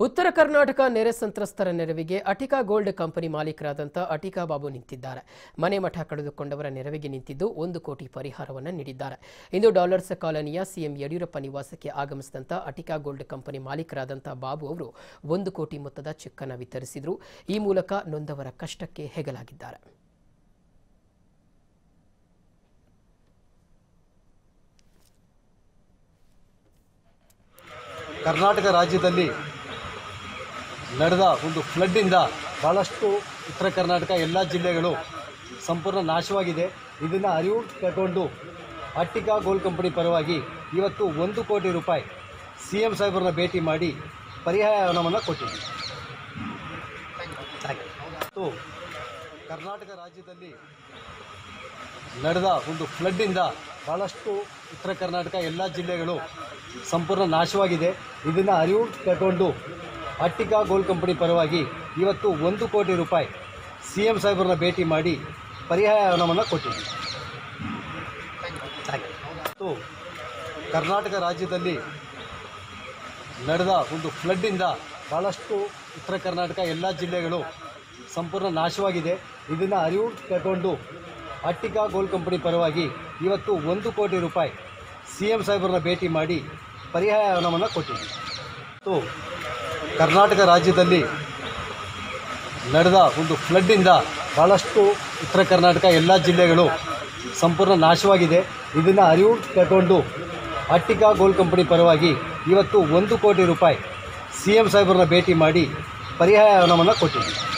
ಉತ್ತರ ಕರ್ನಾಟಕ ನೆರೆ ಸಂತ್ರಸ್ತರ ನೆರವಿಗೆ ಅಟಿಕಾ ಗೋಲ್ಡ್ ಕಂಪನಿ ಮಾಲೀಕರಾದಂಥ ಅಟಿಕಾ ಬಾಬು ನಿಂತಿದ್ದಾರೆ ಮನೆ ಮಠ ಕಳೆದುಕೊಂಡವರ ನೆರವಿಗೆ ನಿಂತಿದ್ದು ಒಂದು ಕೋಟಿ ಪರಿಹಾರವನ್ನು ನೀಡಿದ್ದಾರೆ ಇಂದು ಡಾಲರ್ಸ್ ಕಾಲೋನಿಯ ಸಿಎಂ ಯಡಿಯೂರಪ್ಪ ನಿವಾಸಕ್ಕೆ ಆಗಮಿಸಿದಂಥ ಅಟಿಕಾ ಗೋಲ್ಡ್ ಕಂಪನಿ ಮಾಲೀಕರಾದಂಥ ಬಾಬು ಅವರು ಒಂದು ಕೋಟಿ ಮೊತ್ತದ ಚೆಕ್ಕನ್ನು ವಿತರಿಸಿದರು ಈ ಮೂಲಕ ನೊಂದವರ ಕಷ್ಟಕ್ಕೆ ಹೆಗಲಾಗಿದ್ದಾರೆ ಕರ್ನಾಟಕ ರಾಜ್ಯದಲ್ಲಿ ನಡೆದ ಒಂದು ಫ್ಲಡ್ಡಿಂದ ಭಾಳಷ್ಟು ಉತ್ತರ ಕರ್ನಾಟಕ ಎಲ್ಲ ಜಿಲ್ಲೆಗಳು ಸಂಪೂರ್ಣ ನಾಶವಾಗಿದೆ ಇದನ್ನು ಅರಿವು ತಗೊಂಡು ಅಟ್ಟಿಕಾ ಗೋಲ್ಡ್ ಕಂಪನಿ ಪರವಾಗಿ ಇವತ್ತು ಒಂದು ಕೋಟಿ ರೂಪಾಯಿ ಸಿ ಎಂ ಸಾಹೇಬ್ರನ್ನ ಭೇಟಿ ಮಾಡಿ ಪರಿಹಾರ ಹಣವನ್ನು ಕೊಟ್ಟಿದ್ದೀವಿ ಮತ್ತು ಕರ್ನಾಟಕ ರಾಜ್ಯದಲ್ಲಿ ನಡೆದ ಒಂದು ಫ್ಲಡ್ಡಿಂದ ಭಾಳಷ್ಟು ಉತ್ತರ ಕರ್ನಾಟಕ ಎಲ್ಲ ಜಿಲ್ಲೆಗಳು ಸಂಪೂರ್ಣ ನಾಶವಾಗಿದೆ ಇದನ್ನು ಅರಿವು ತಗೊಂಡು ಅಟ್ಟಿಕಾ ಗೋಲ್ಡ್ ಕಂಪನಿ ಪರವಾಗಿ ಇವತ್ತು ಒಂದು ಕೋಟಿ ರೂಪಾಯಿ ಸಿ ಎಂ ಸಾಹೇಬ್ರನ್ನ ಭೇಟಿ ಮಾಡಿ ಪರಿಹಾರ ಹಣವನ್ನು ಕೊಟ್ಟಿದ್ದೀವಿ ಮತ್ತು ಕರ್ನಾಟಕ ರಾಜ್ಯದಲ್ಲಿ ನಡೆದ ಒಂದು ಫ್ಲಡ್ಡಿಂದ ಭಾಳಷ್ಟು ಉತ್ತರ ಕರ್ನಾಟಕ ಎಲ್ಲ ಜಿಲ್ಲೆಗಳು ಸಂಪೂರ್ಣ ನಾಶವಾಗಿದೆ ಇದನ್ನು ಅರಿವು ತಗೊಂಡು ಅಟ್ಟಿಕಾ ಗೋಲ್ಡ್ ಕಂಪನಿ ಪರವಾಗಿ ಇವತ್ತು ಒಂದು ಕೋಟಿ ರೂಪಾಯಿ ಸಿ ಎಂ ಸಾಹೇಬ್ರನ್ನ ಭೇಟಿ ಮಾಡಿ ಪರಿಹಾರ ಹಣವನ್ನು ಕೊಟ್ಟಿದ್ದೀವಿ ಮತ್ತು ಕರ್ನಾಟಕ ರಾಜ್ಯದಲ್ಲಿ ನಡೆದ ಒಂದು ಫ್ಲಡ್ಡಿಂದ ಭಾಳಷ್ಟು ಉತ್ತರ ಕರ್ನಾಟಕ ಎಲ್ಲ ಜಿಲ್ಲೆಗಳು ಸಂಪೂರ್ಣ ನಾಶವಾಗಿದೆ ಇದನ್ನು ಅರಿವು ತಗೊಂಡು ಅಟ್ಟಿಕಾ ಗೋಲ್ಡ್ ಕಂಪನಿ ಪರವಾಗಿ ಇವತ್ತು ಒಂದು ಕೋಟಿ ರೂಪಾಯಿ ಸಿ ಎಂ ಸಾಹೇಬ್ರನ್ನ ಭೇಟಿ ಮಾಡಿ ಪರಿಹಾರ ಹಣವನ್ನು ಕೊಟ್ಟಿದ್ದೀವಿ